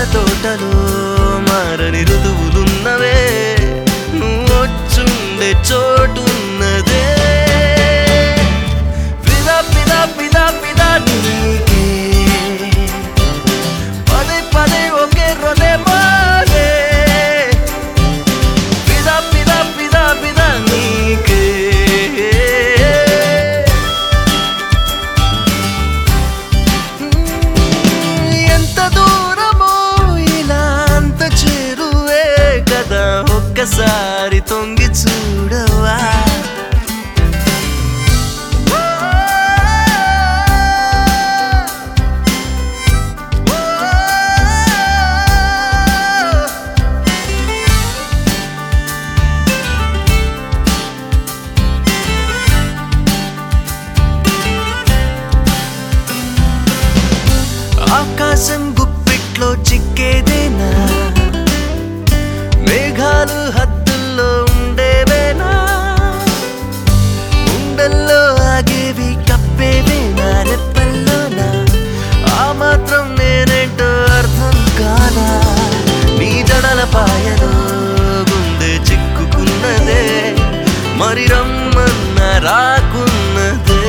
తోటలో మారని ఋతువులున్నవే నువ్వు వచ్చుండే చోటున్నదే పిదా పిదా పిదా పిదా నీకే పదే పదే ఒకే రొదే మారే పిదా పిదా పిదా పిదా నీకే ఎంత దూరమో ఇలా అంత చేరువే కదా ఒక్కసారి తొంగి చూడవా ఆకాశం గుప్పిట్లో చిక్కేదేనా మేఘాలు హద్దుల్లో ఉండేవేనా ఉండల్లో ఆగేవి కప్పేవేనా రెప్పల్లోనా ఆ మాత్రం నేనేంటో అర్థం కాదా నీ జడల పాయలో గుండె చిక్కుకున్నదే మరి రమ్మన్న రాకున్నదే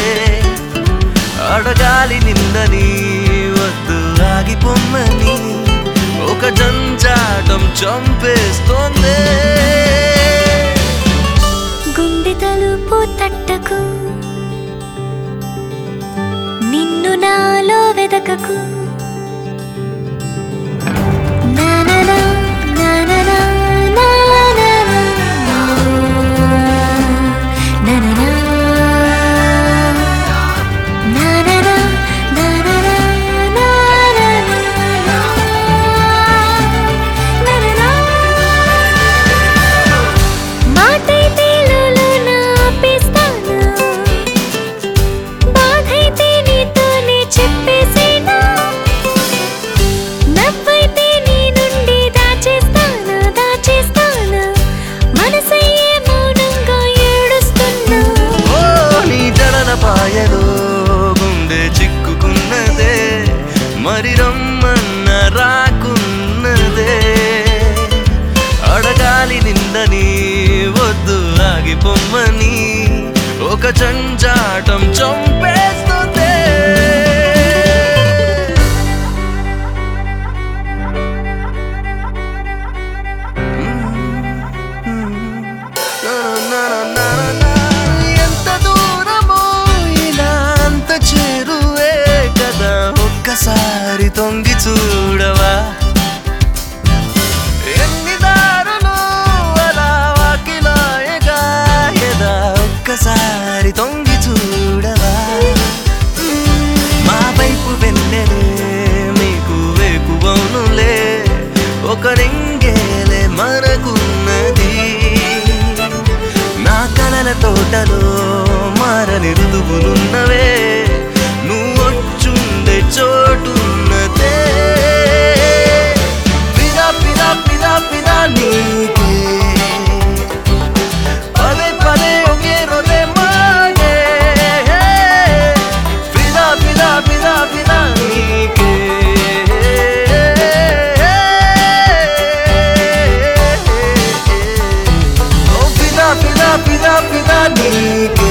అడగాలి నిందని వద్దు ఆగిపోమ్మని ఒక జంజాటం చంపేస్తోంది గుండె తలుపు తట్టకు నిన్ను నాలో వెదకకు నాననా, నాననా, నాననా, నాననా. నాననా, నాననా, నాననా, నాననా. మాటైతే లోలోన ఆపేస్తాను బాధైతే నీతోనే చెప్పేసేనా నవ్వైతే నీ నుండి దాచేస్తానా దాచేస్తానా మనసయ్యే మౌనంగా ఏడుస్తున్నా ఓ నీ జడల పాయలో గుండె చిక్కుకున్నదే మరి రమ్మన్న రాకున్నదే అడగాలి నిందని వద్దు ఆగిపోమ్మని ఒక జంజాటం చంపేస్తుంది ఎంత దూరమో ఇలా అంత చేరువే కదా ఒక్కసారి తొంగి చూడవా ఎన్ని దారులు అలా వాకిలాయగా ఎదా ఒక్కసారి తొంగి చూడవా మా వైపు వెళ్ళలే మీకు వేకువనులే ఒక రింగేలే మనకున్నది నా కలల తోటలో మారని ఋతువులున్నవే నువ్వొచ్చుండే చోటున్నదే పిదా పిదా పిదా పిదా నీకే పదే పదే ఒకే రొదే మాగే పిదా పిదా పిదా పిదా నీకే ఓ పిదా పిదా పిదా పిదా నీకే